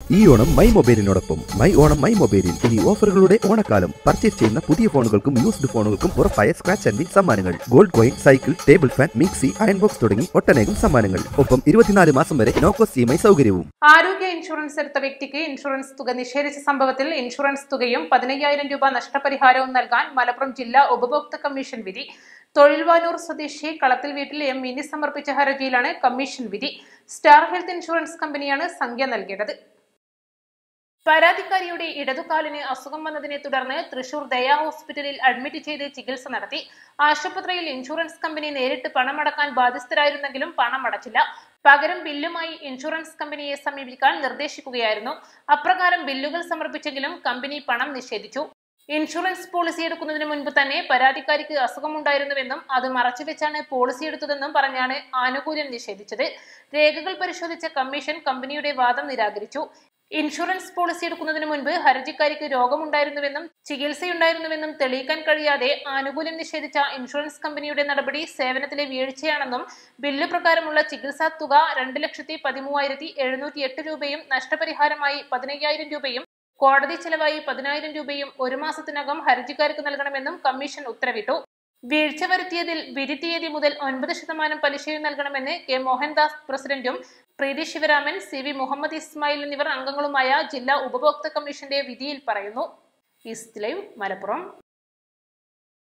ഈ ഓണം മൈ മൊബൈലിനോടൊപ്പം my Onam my മൊബൈലിൽ ഇനി ഓഫറുകളുടെ ഓണക്കാലം പർച്ചേസ് ചെയ്യുന്ന പുതിയ ഫോണുകൾക്കും യൂസ്ഡ് ഫോണുകൾക്കും ഉറപ്പായ സ്ക്രാച്ച് ആൻഡ് വിൻ സമ്മാനങ്ങൾ gold coin cycle table fan mixie iron box തുടങ്ങി ഒട്ടനേകം സമ്മാനങ്ങൾ ഒപ്പം ഇരുപത്തിനാല് മാസം വരെ നോക്കോസ് ഇ എം ഐ സൗകര്യവും ആരോഗ്യ ഇൻഷുറൻസ് എടുത്ത വ്യക്തിക്ക് ഇൻഷുറൻസ് തുക നിഷേധിച്ച സംഭവത്തിൽ ഇൻഷുറൻസ് തുകയും പതിനയ്യായിരം രൂപ നഷ്ടപരിഹാരവും നൽകാൻ മലപ്പുറം ജില്ലാ ഉപഭോക്തൃ കമ്മീഷൻ വിധി തൊഴിൽവാനൂർ സ്വദേശി കളത്തിൽ വീട്ടിൽ എം മിനി സമർപ്പിച്ച ഹർജിയിലാണ് കമ്മീഷൻ വിധി സ്റ്റാർ ഹെൽത്ത് ഇൻഷുറൻസ് കമ്പനിയാണ് സംഖ്യ നൽകേണ്ടത് പരാതിക്കാരിയുടെ ഇടതുകാലിന് അസുഖം വന്നതിനെ തുടർന്ന് തൃശൂർ ദയാ ഹോസ്പിറ്റലിൽ അഡ്മിറ്റ് ചെയ്ത് ചികിത്സ നടത്തി ആശുപത്രിയിൽ ഇൻഷുറൻസ് കമ്പനി നേരിട്ട് പണമടക്കാൻ ബാധ്യസ്ഥരായിരുന്നെങ്കിലും പണം അടച്ചില്ല പകരം ബില്ലുമായി ഇൻഷുറൻസ് കമ്പനിയെ സമീപിക്കാൻ നിർദ്ദേശിക്കുകയായിരുന്നു അപ്രകാരം ബില്ലുകൾ സമർപ്പിച്ചെങ്കിലും കമ്പനി പണം നിഷേധിച്ചു ഇൻഷുറൻസ് പോളിസി എടുക്കുന്നതിന് മുൻപ് തന്നെ പരാതിക്കാരിക്ക് അസുഖമുണ്ടായിരുന്നുവെന്നും അത് മറച്ചുവെച്ചാണ് പോളിസി എടുത്തതെന്നും പറഞ്ഞാണ് ആനുകൂല്യം നിഷേധിച്ചത് രേഖകൾ പരിശോധിച്ച കമ്മീഷൻ കമ്പനിയുടെ വാദം നിരാകരിച്ചു ഇൻഷുറൻസ് പോളിസി എടുക്കുന്നതിന് മുൻപ് ഹർജിക്കാരിക്ക് രോഗമുണ്ടായിരുന്നുവെന്നും ചികിത്സയുണ്ടായിരുന്നുവെന്നും തെളിയിക്കാൻ കഴിയാതെ ആനുകൂല്യം നിഷേധിച്ച ഇൻഷുറൻസ് കമ്പനിയുടെ നടപടി സേവനത്തിലെ വീഴ്ചയാണെന്നും ബില്ല് പ്രകാരമുള്ള ചികിത്സാ തുക രണ്ട് ലക്ഷത്തി പതിമൂവായിരത്തി എഴുന്നൂറ്റി എട്ട് രൂപയും നഷ്ടപരിഹാരമായി പതിനയ്യായിരം രൂപയും കോടതി ചെലവായി പതിനായിരം രൂപയും ഒരു മാസത്തിനകം ഹർജിക്കാർക്ക് നൽകണമെന്നും കമ്മീഷൻ ഉത്തരവിട്ടു വീഴ്ച വരുത്തിയതിൽ വിധി തീയതി മുതൽ ഒൻപത് ശതമാനം പലിശയും നൽകണമെന്ന് കെ മോഹൻദാസ് പ്രസിഡന്റും പ്രീതി ശിവരാമൻ സി വി മുഹമ്മദ് ഇസ്മായിൽ എന്നിവർ അംഗങ്ങളുമായ ജില്ലാ ഉപഭോക്തൃ കമ്മീഷന്റെ വിധിയിൽ പറയുന്നു ഈസ്റ്റ് ലൈവ് മലപ്പുറം